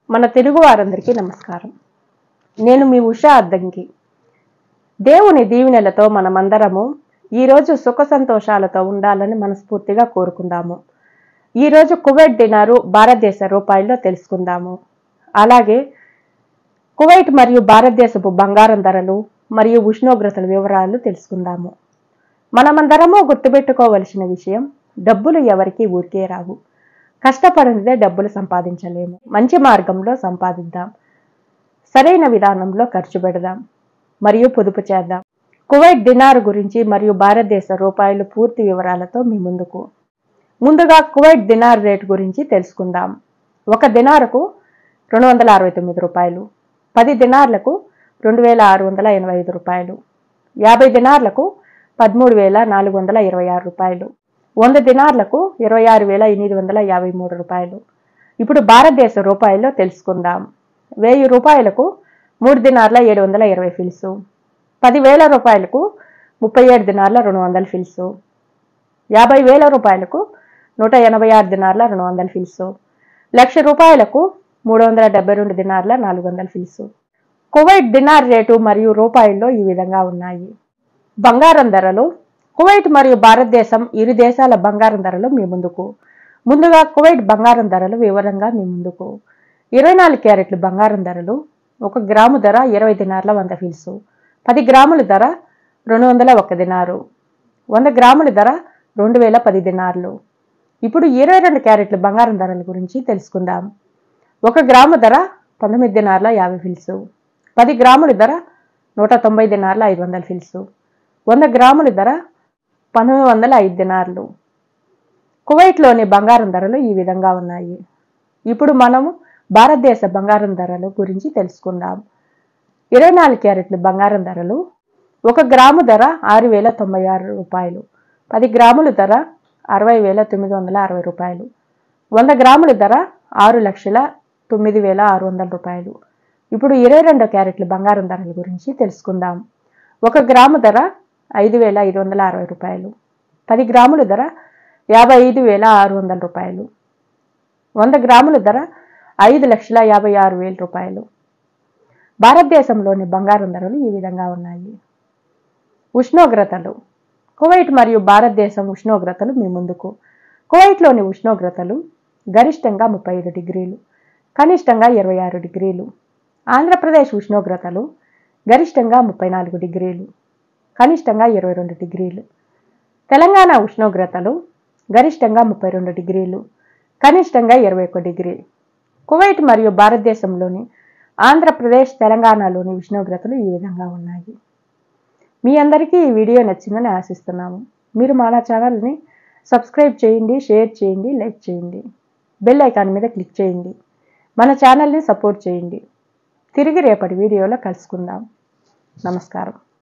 మన తెలుగు వారందరికీ నమస్కారం నేను మీ ఉషా అద్దంకి దేవుని దీవెనలతో మనమందరము ఈరోజు సుఖ సంతోషాలతో ఉండాలని మనస్ఫూర్తిగా కోరుకుందాము ఈరోజు కువైట్ దినారు భారతదేశ రూపాయల్లో తెలుసుకుందాము అలాగే కువైట్ మరియు భారతదేశపు బంగారం ధరలు మరియు ఉష్ణోగ్రతల వివరాలు తెలుసుకుందాము మనమందరము గుర్తుపెట్టుకోవలసిన విషయం డబ్బులు ఎవరికి ఊరికే రావు కష్టపడినదే డబ్బులు సంపాదించలేము మంచి మార్గంలో సంపాదిద్దాం సరైన విధానంలో ఖర్చు పెడదాం మరియు పొదుపు చేద్దాం కువైట్ దినారు గురించి మరియు భారతదేశ రూపాయలు పూర్తి వివరాలతో మీ ముందుకు ముందుగా కువైట్ దినార్ రేటు గురించి తెలుసుకుందాం ఒక దినారుకు రెండు వందల అరవై తొమ్మిది రూపాయలు పది దినార్లకు రెండు వేల ఆరు వందల ఎనభై ఐదు రూపాయలు యాభై దినార్లకు పదమూడు వేల నాలుగు వందల ఇరవై ఆరు రూపాయలు వంద దినార్లకు ఇరవై ఆరు వేల ఎనిమిది వందల యాభై మూడు రూపాయలు ఇప్పుడు భారతదేశ రూపాయల్లో తెలుసుకుందాం వెయ్యి రూపాయలకు మూడు దినార్ల ఏడు వందల ఇరవై ఫిల్సు పదివేల రూపాయలకు ముప్పై ఏడు దినార్ల రెండు వందల ఫిల్సు యాభై వేల రూపాయలకు నూట ఎనభై ఆరు దినార్ల రెండు వందల ఫిల్సు లక్ష రూపాయలకు మూడు వందల డెబ్బై రెండు దినార్ల నాలుగు వందల ఫిల్సు కువైట్ దినార్ రేటు మరియు రూపాయల్లో ఈ విధంగా ఉన్నాయి బంగారం ధరలు కువైట్ మరియు భారతదేశం ఇరు దేశాల బంగారం ధరలు మీ ముందుకు ముందుగా కువైట్ బంగారం ధరలు వివరంగా మీ ముందుకు ఇరవై నాలుగు క్యారెట్ల బంగారం ధరలు ఒక గ్రాము ధర ఇరవై దినార్ల వంద ఫిల్సు పది గ్రాముల ధర రెండు వందల ఒక్క దినారు వంద గ్రాముల ధర రెండు వేల పది దినార్లు ఇప్పుడు ఇరవై రెండు క్యారెట్ల బంగారం ధరల గురించి తెలుసుకుందాం ఒక గ్రాము ధర పంతొమ్మిది దినార్ల యాభై ఫిల్సు పది గ్రాముల ధర నూట తొంభై దినార్ల ఐదు వందల ఫిల్సు వంద గ్రాముల ధర పంతొమ్మిది వందల ఐదు దినార్లు కువైట్లోని బంగారం ధరలు ఈ విధంగా ఉన్నాయి ఇప్పుడు మనము భారతదేశ బంగారం ధరలు గురించి తెలుసుకుందాం ఇరవై నాలుగు క్యారెట్ల బంగారం ధరలు ఒక గ్రాము ధర ఆరు వేల తొంభై ఆరు రూపాయలు పది గ్రాముల ధర అరవై వేల తొమ్మిది వందల అరవై రూపాయలు వంద గ్రాముల ధర ఆరు లక్షల తొమ్మిది వేల ఆరు వందల రూపాయలు ఇప్పుడు ఇరవై రెండు క్యారెట్ల బంగారం ధరల గురించి తెలుసుకుందాం ఒక గ్రాము ధర ఐదు వేల ఐదు వందల అరవై రూపాయలు పది గ్రాముల ధర యాభై ఐదు వేల ఆరు వందల రూపాయలు వంద గ్రాముల ధర ఐదు లక్షల యాభై ఆరు వేల రూపాయలు భారతదేశంలోని బంగారం ధరలు ఈ విధంగా ఉన్నాయి ఉష్ణోగ్రతలు కువైట్ మరియు భారతదేశం ఉష్ణోగ్రతలు మీ ముందుకు కువైట్లోని ఉష్ణోగ్రతలు గరిష్టంగా ముప్పై ఐదు డిగ్రీలు కనిష్టంగా ఇరవై ఆరు డిగ్రీలు ఆంధ్రప్రదేశ్ ఉష్ణోగ్రతలు గరిష్టంగా ముప్పై నాలుగు డిగ్రీలు కనిష్టంగా ఇరవై రెండు డిగ్రీలు తెలంగాణ ఉష్ణోగ్రతలు గరిష్టంగా ముప్పై రెండు డిగ్రీలు కనిష్టంగా ఇరవై ఒక్క డిగ్రీ కువైట్ మరియు భారతదేశంలోని ఆంధ్రప్రదేశ్ తెలంగాణలోని ఉష్ణోగ్రతలు ఈ విధంగా ఉన్నాయి మీ అందరికీ ఈ వీడియో నచ్చిందని ఆశిస్తున్నాము మీరు మన ఛానల్ని సబ్స్క్రైబ్ చేయండి షేర్ చేయండి లైక్ చేయండి బెల్ ఐకాన్ మీద క్లిక్ చేయండి మన ఛానల్ని సపోర్ట్ చేయండి తిరిగి రేపటి వీడియోలో కలుసుకుందాం నమస్కారం